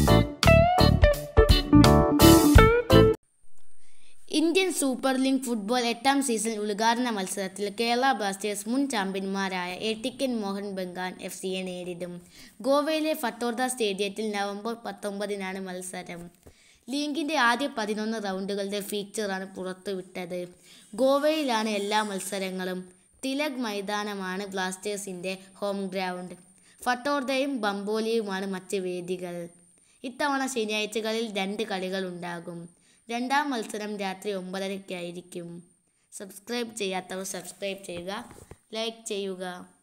Indian super league football എട്ടാം season ഉദ്ഘാടന മത്സരത്തിൽ കേരള ബ്ലാസ്റ്റേഴ്സ് മുൻ ചാമ്പ്യന്മാരായ എട്ടിക്കൻ മോഹൻ ബഗാൻ എഫ് സിയെ നേരിടും ഗോവയിലെ ഫട്ടോർദ സ്റ്റേഡിയത്തിൽ നവംബർ പത്തൊമ്പതിനാണ് മത്സരം ലീഗിൻ്റെ ആദ്യ പതിനൊന്ന് റൗണ്ടുകളുടെ ഫീച്ചറാണ് പുറത്തുവിട്ടത് ഗോവയിലാണ് എല്ലാ മത്സരങ്ങളും തിലക് മൈതാനമാണ് ബ്ലാസ്റ്റേഴ്സിൻ്റെ ഹോം ഗ്രൗണ്ട് ഫട്ടോർദയും ബംബോലിയുമാണ് മറ്റ് വേദികൾ ഇത്തവണ ശനിയാഴ്ചകളിൽ രണ്ട് കളികൾ ഉണ്ടാകും രണ്ടാം മത്സരം രാത്രി ഒമ്പതരയ്ക്കായിരിക്കും സബ്സ്ക്രൈബ് ചെയ്യാത്തവർ സബ്സ്ക്രൈബ് ചെയ്യുക ലൈക്ക് ചെയ്യുക